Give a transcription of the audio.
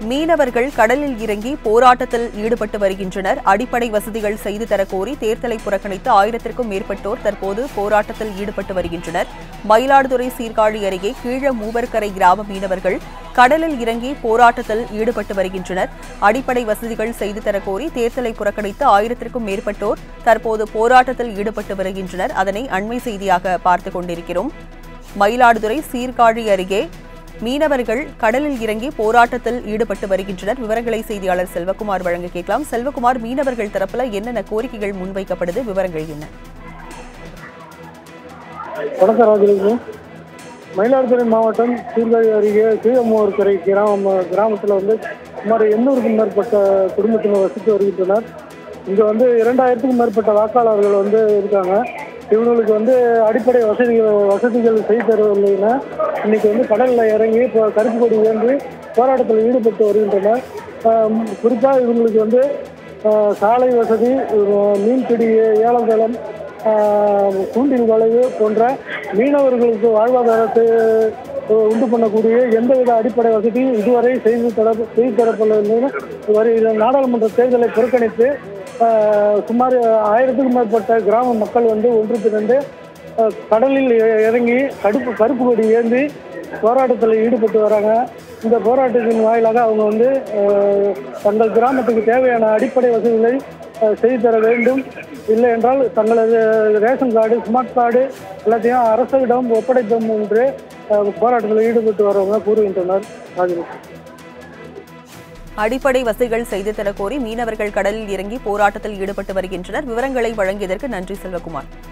மீனவர்கள் கடலில் இறங்கி போராட்டத்தில் ஈடுபட்டு வருகின்றனர் அடிப்படை வசதிகள் செய்து தரக்கோரி தேர்தலை புறக்கணித்து ஆயிரத்திற்கும் மேற்பட்டோர் தற்போது போராட்டத்தில் ஈடுபட்டு வருகின்றனர் மயிலாடுதுறை சீர்காழி அருகே கீழ மூவர்கரை கிராம மீனவர்கள் கடலில் இறங்கி போராட்டத்தில் ஈடுபட்டு வருகின்றனர் அடிப்படை வசதிகள் செய்து தரக்கோரி தேர்தலை புறக்கணித்து ஆயிரத்திற்கும் மேற்பட்டோர் தற்போது போராட்டத்தில் ஈடுபட்டு வருகின்றனர் அதனை அண்மை செய்தியாக பார்த்துக் கொண்டிருக்கிறோம் மயிலாடுதுறை சீர்காழி அருகே மீனவர்கள் கடலில் இறங்கி போராட்டத்தில் ஈடுபட்டு வருகின்றனர் விவரங்களை செய்தியாளர் செல்வகுமார் வழங்க கேட்கலாம் செல்வகுமார் மீனவர்கள் தரப்புல என்னென்ன கோரிக்கைகள் முன்வைக்கப்படுது விவரங்கள் என்ன வணக்கம் ராஜலட்சுமி மயிலாடுதுறை மாவட்டம் சீர்காழி அருகே கீழமூர்கரை கிராம கிராமத்தில் வந்து சுமார் எண்ணூறுக்கும் மேற்பட்ட குடும்பத்தினர் வசித்து வருகின்றனர் இங்கே வந்து இரண்டாயிரத்துக்கும் மேற்பட்ட வாக்காளர்கள் வந்து இருக்காங்க இவங்களுக்கு வந்து அடிப்படை வசதிகள் வசதிகள் செய்து தரவில்லைன்னா இன்னைக்கு வந்து கடலில் இறங்கி இப்போ கருப்பு கொடி ஏந்தி போராட்டத்தில் ஈடுபட்டு வருகின்றனர் குறிப்பாக இவங்களுக்கு வந்து ஆஹ், சாலை வசதி ஆஹ், மீன்பிடி ஏலந்தளம் ஆஹ், கூண்டில் வளைவு போன்ற மீனவர்களுக்கு வாழ்வாதாரத்தை ஆஹ், உண்டு பண்ணக்கூடிய எந்தவித அடிப்படை வசதியும் இதுவரை செய்து தர செய்து தரப்படவில்லை வருகிற நாடாளுமன்ற தேர்தலை புறக்கணித்து ஆஹ், சுமார் ஆயிரத்துக்கும் மேற்பட்ட கிராம மக்கள் வந்து ஒன்று திரண்டு ஆஹ், கடலில் இ- இறங்கி கடுப்பு கருப்பு கொடி ஏந்தி போராட்டத்தில் ஈடுபட்டு வராங்க இந்த போராட்டத்தின் வாயிலாக அவங்க வந்து ஆஹ், தங்கள் கிராமத்துக்கு தேவையான அடிப்படை வசதிகளை ஆஹ், செய்து தர வேண்டும் இல்லை என்றால் தங்களது ரேஷன் கார்டு ஸ்மார்ட் கார்டு எல்லாத்தையும் அரசிடம் ஒப்படைப்போம் என்று ஆஹ், போராட்டத்தில் ஈடுபட்டு வரவங்க கூறுகின்றனர் ராஜலட்சுமி அடிப்படை வசதிகள் செய்து தரக்கோரி மீனவர்கள் கடலில் இறங்கி போராட்டத்தில் ஈடுபட்டு வருகின்றனர் விவரங்களை வழங்கியதற்கு நன்றி செல்வகுமார்